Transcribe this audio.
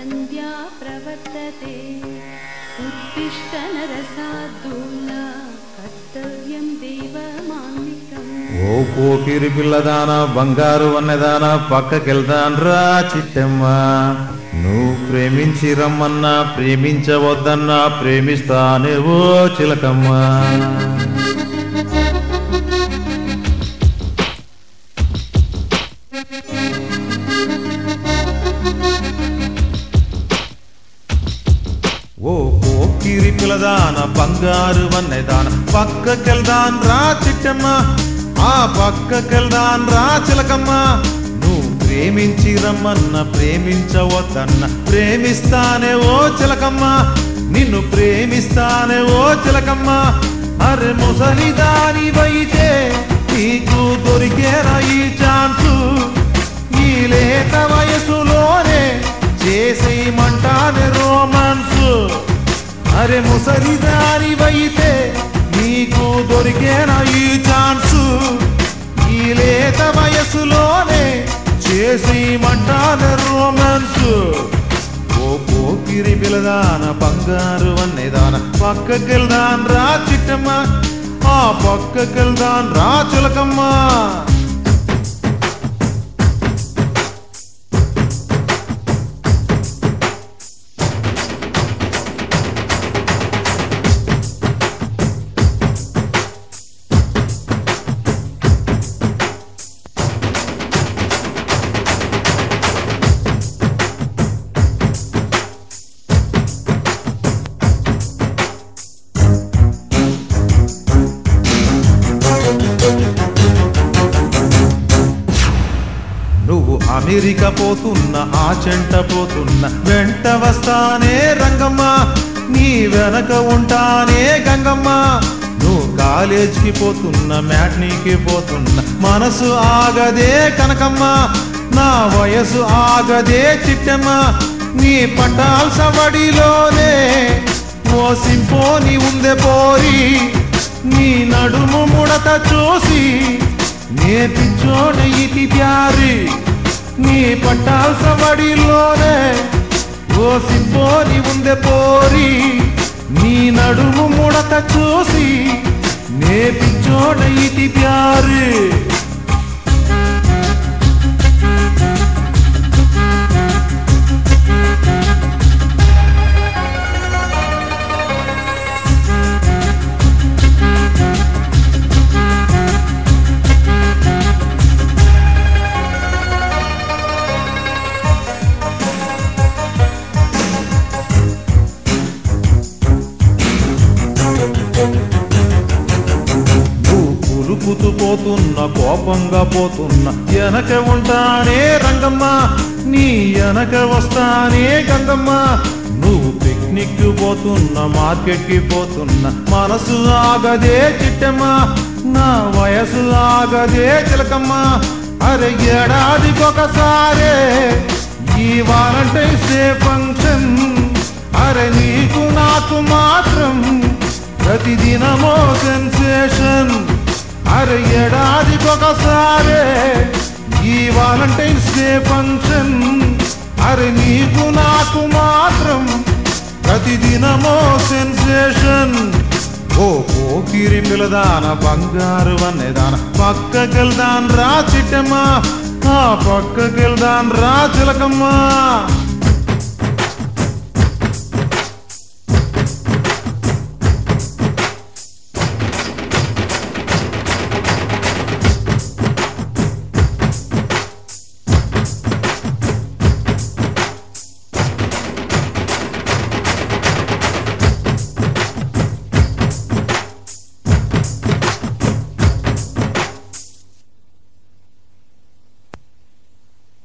सन्ध्या प्रवर्तते उत्तिष्ठ नरसाद्दूला कर्तव्यं देवमान्विकम् ఓ కోకిరి పిల్లదాన బంగారు వన్నెదాన పక్కకెళ్దాన్రా చిట్టమ్మ నువ్వు ప్రేమించి రమ్మన్నా ప్రేమించవద్దన్నా ప్రేమిస్తానే ఓ చిలకమ్మ ఓ కోకిరి పిల్లదాన బంగారు వన్నెదాన పక్కకెళ్దాన్ రా చిట్టమ్మ ఆ పక్కకెళ్దాన్ రా చిలకమ్మ నువ్వు ప్రేమించి రమ్మన్న ప్రేమించవద్దన్న ప్రేమిస్తానే ఓ చిలకమ్మ నిన్ను ప్రేమిస్తానే ఓ చిలకమ్మ అరే ముసలి దాని వైతే నీకు దొరికేరా ఈ ఛాన్సు ఈ లేత వయసులోనే చేసేయమంటానే రోమాన్స్ అరే ముసలి దానివైతే నీకు దొరికేనా ఈ ఛాన్స్ ఈ లేత వయసులోనే చేసేయమంటానే రోమాన్స్ ఓ పోకిరి పిలదాన బంగారు వన్నెదాన పక్కకెళ్దాన్ రా చిట్టమ్మ ఆ పక్కకెళ్దాన్ రా చిలకమ్మ నువ్వు అమెరికా పోతున్న ఆ చెంట పోతున్న వెంట వస్తానే రంగమ్మ నీ వెనక ఉంటానే గంగమ్మ నువ్వు కాలేజ్కి పోతున్న మ్యాట్నీకి పోతున్న మనసు ఆగదే కనకమ్మ నా వయసు ఆగదే చిట్టమ్మ నీ పటాల్ సవడిలోనే ఓ సింపోని ఉందే పోరి నీ నడుము ముడత చూసి నే పిచ్చోడ ఇది ప్యారి నీ పట్టాల్స వడిలోనే ఓ సింపోని ఉందే పోరి నీ నడుము ముడత చూసి నే పిచ్చోడ ఇది ప్యారి నువ్వు పులుకుతూ పోతున్న కోపంగా పోతున్న వెనక ఉంటానే రంగమ్మ నీ వెనక వస్తానే గంగమ్మ నువ్వు పిక్నిక్ పోతున్న మార్కెట్ కి పోతున్న మనసు ఆగదే చిట్టమ్మ నా వయసు ఆగదే చిలకమ్మ అరే ఏడాదికొకసారే ఈ వాలంటైన్స్ డే ఫంక్షన్ అరే నీకు నాకు మాత్రం ప్రతిదినమో సెన్సేషన్ అరే ఏడాదికొకసారే ఈ వాలంటైన్స్ డే ఫంక్షన్ అరే నీకు నాకు మాత్రం ప్రతిదినమో సెన్సేషన్ ఓ పోకిరి పిలదాన బంగారు వన్నెదాన పక్కకెళ్దాన్ రా చిట్టమ్మ ఆ పక్కకెళ్దాన్ రా చిలకమ్మ